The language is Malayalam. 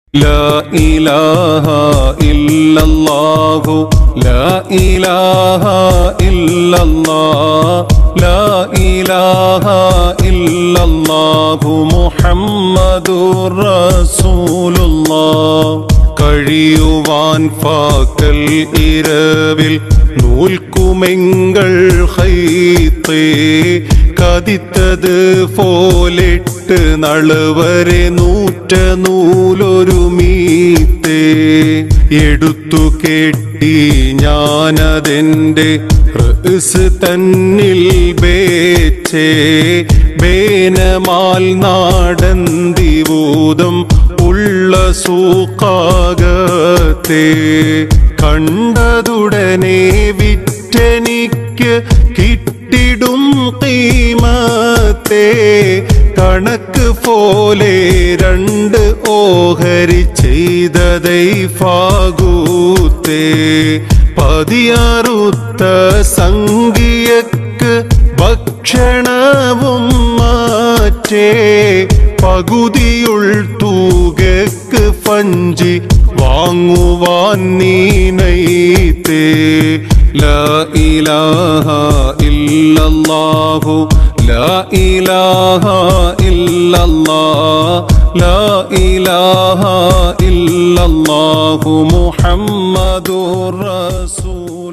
لا إله إلا الله لا إله إلا الله لا إله إلا الله محمد رسول الله കഴിയുവാൻ ഫാക്കൽ ഇരവിൽ നൂൽക്കുമെങ്കൾ ഹൈത്തേ കതിത്തത് പോലിട്ട് നളുവരെ നൂറ്റ നൂലൊരു മീത്തേ എടുത്തു കെട്ടി ഞാനതെന്റെ റസ് തന്നിൽ ബേച്ചേ ബേനമാൽ നാടന്തിവൂതം ഉള്ള സൂക്കാകത്തെ കണ്ടതുടനെ വിറ്റെനിക്ക് കിട്ടിടും കീമത്തെ കണക്ക് പോലെ രണ്ട് ഓഹരി ചെയ്തതൈ ഫാകൂത്തേ പതിയാറുത്ത സംഖ്യക്ക് ഭക്ഷണവും മാറ്റേ പകുതിയുൾ തൂകക്ക് ഫഞ്ചി വാങ്ങുവാൻ നീനൈത്തേ ലാ ഇലാഹ ഇല്ലല്ലാഹു ലാ ഇലാഹ ഇല്ലല്ലാഹ് ലാ ഇലാഹ ഇല്ലല്ലാഹു മുഹമ്മദുർ റസൂൽ